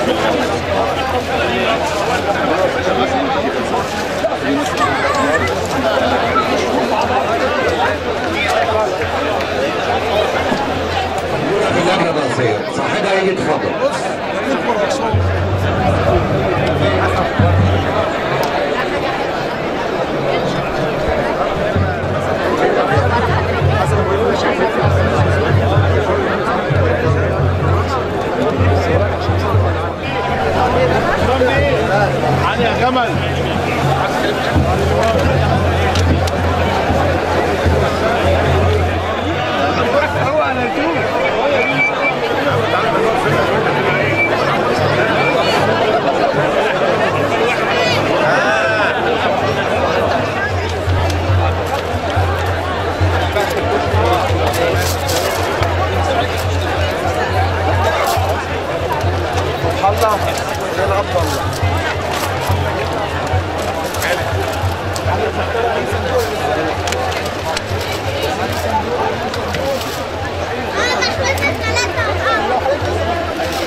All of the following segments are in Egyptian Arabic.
اللجنه الرئيسيه صاحبها يجي يتفضل علي يا جمل هو انا الله يلعب الله انا محبسة ثلاثة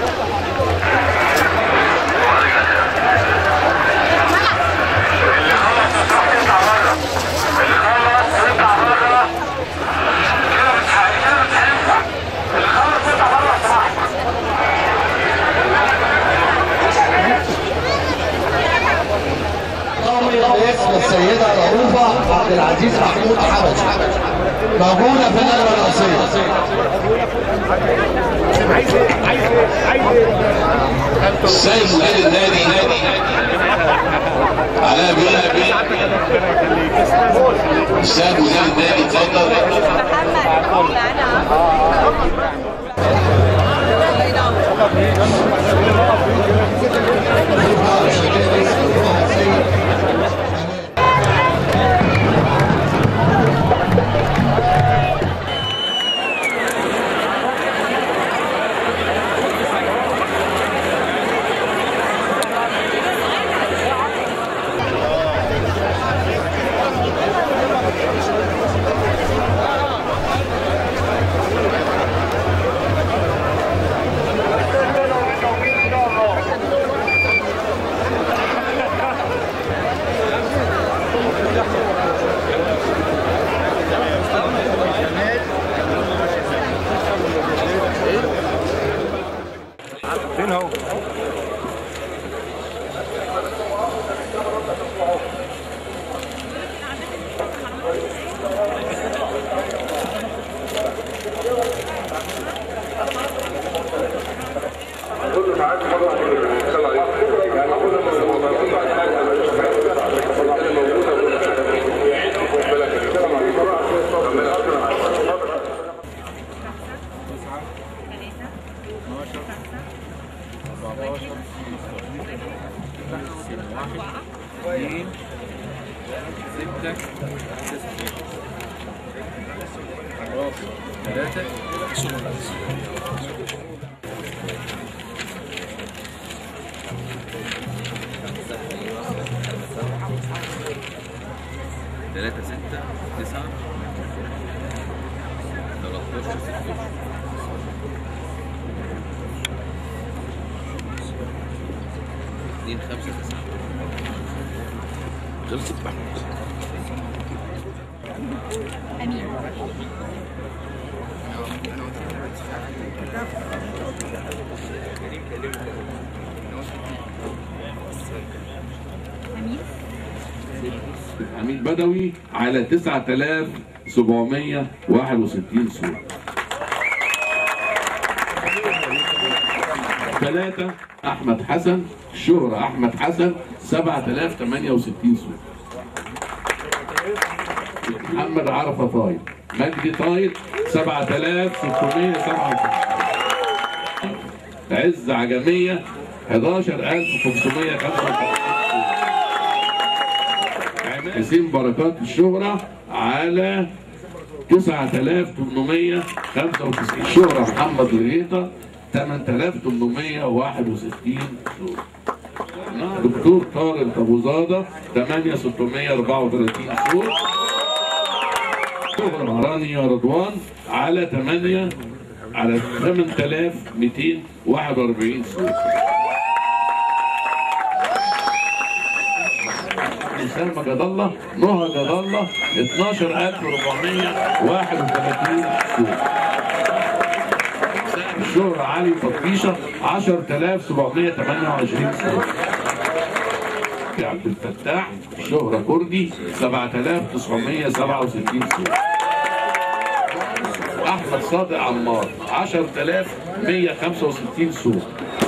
باسم السيدة رؤوفة عبد العزيز محمود حبش موجودة في اللجنة الرئيسية عايز ايه عايز ايه عايز ايه السيد مدير النادي علاء بيه السيد مدير النادي اتفضل فين هو ثلاثة ستة تسعة تلاتاشر ستاشر اتنين خمسة تسعة خلصت محمود حميد بدوي على 9761 صورة ثلاثة أحمد حسن شهرة أحمد حسن 7068 صورة محمد عرفة طايل مجدي طايل 7667 عز عجمية 11535 حسين بركات الشهرة على 9895 الشهرة محمد الغيطة 8861 صورة دكتور طارق ابو زاده 8634 صورة شهرة رانيا رضوان على 8 على 8241 صورة سلمى جد الله نهى جد الله 12431 صوت سقف الشهرة علي فطيشة 10728 صوت عبد الفتاح شهرة كردي 7967 صوت احمد صادق عمار 10165 صوت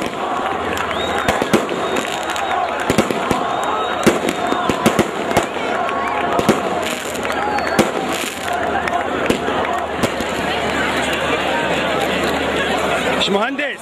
باشمهندس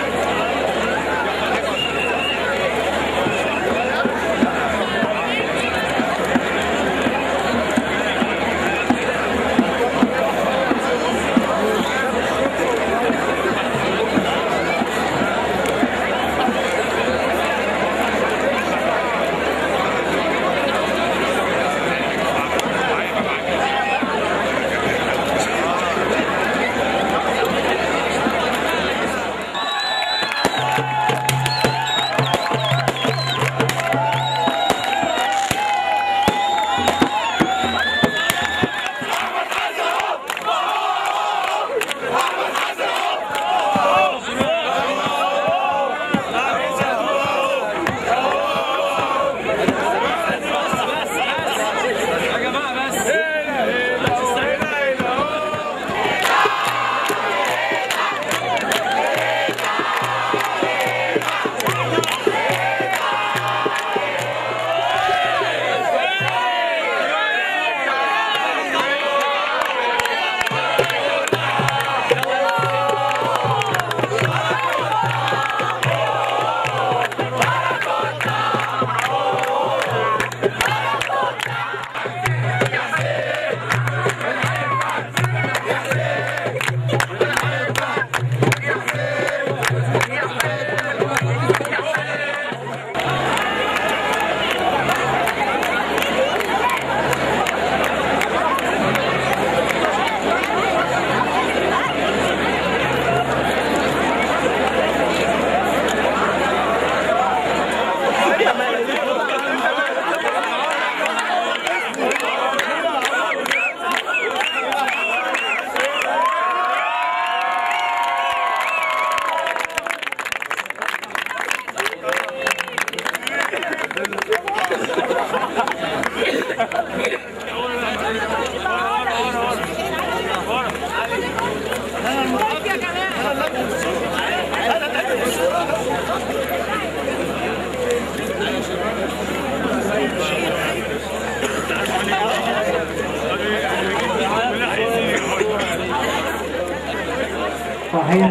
صحيح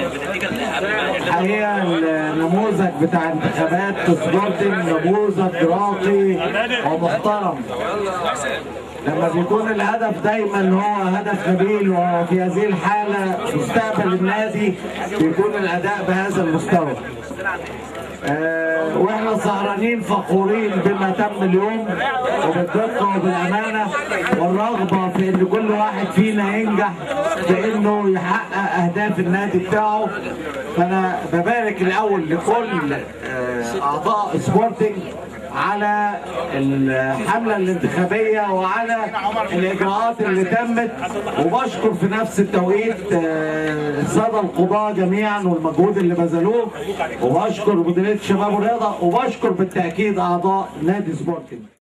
الحقيقه النموذج بتاع انتخابات سبورتنج نموذج راقي ومحترم لما بيكون الهدف دايما هو هدف نبيل وفي هذه الحاله مستقبل النادي بيكون الاداء بهذا المستوى آه، واحنا سهرانين فخورين بما تم اليوم وبالدقه وبالامانه والرغبه في ان كل واحد فينا ينجح في انه يحقق اهداف النادي بتاعه فانا ببارك الاول لكل آه، اعضاء سبورتنج على الحملة الانتخابية وعلى الإجراءات اللي تمت وبشكر في نفس التوقيت آه، السادة القضاة جميعا والمجهود اللي بذلوه وبشكر مديرية الشباب والرياضة وبشكر بالتأكيد أعضاء نادي سبورتنج